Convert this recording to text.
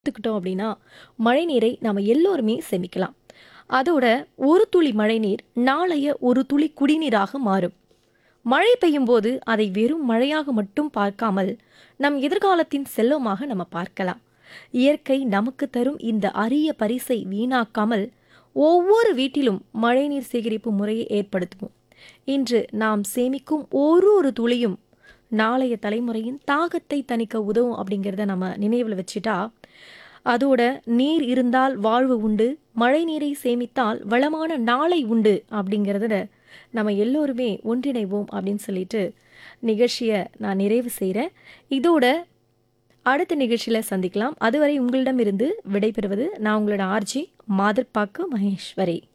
எடுத்துக்கிட்டோம் அப்படின்னா மழைநீரை நாம் எல்லோருமே சேமிக்கலாம் அதோட ஒரு துளி மழைநீர் நாளைய ஒரு துளி குடிநீராக மாறும் மழை பெய்யும் போது அதை வெறும் மழையாக மட்டும் பார்க்காமல் நம் எதிர்காலத்தின் செல்வமாக நம்ம பார்க்கலாம் இயற்கை நமக்கு தரும் இந்த அரிய பரிசை வீணாக்காமல் ஒவ்வொரு வீட்டிலும் மழைநீர் சேகரிப்பு முறையை ஏற்படுத்துவோம் இன்று நாம் சேமிக்கும் ஒரு ஒரு துளியும் நாளைய தலைமுறையின் தாகத்தை தணிக்க உதவும் அப்படிங்கிறத நம்ம நினைவில் வச்சுட்டா அதோட நீர் இருந்தால் வாழ்வு உண்டு மழை நீரை சேமித்தால் வளமான நாளை உண்டு அப்படிங்கிறத நம்ம எல்லோருமே ஒன்றிணைவோம் அப்படின்னு சொல்லிட்டு நிகழ்ச்சியை நான் நிறைவு செய்கிறேன் இதோட அடுத்த நிகழ்ச்சியில் சந்திக்கலாம் அதுவரை உங்களிடமிருந்து விடைபெறுவது நான் உங்களோட ஆர்ஜி மாதர்பாக்கு மகேஸ்வரி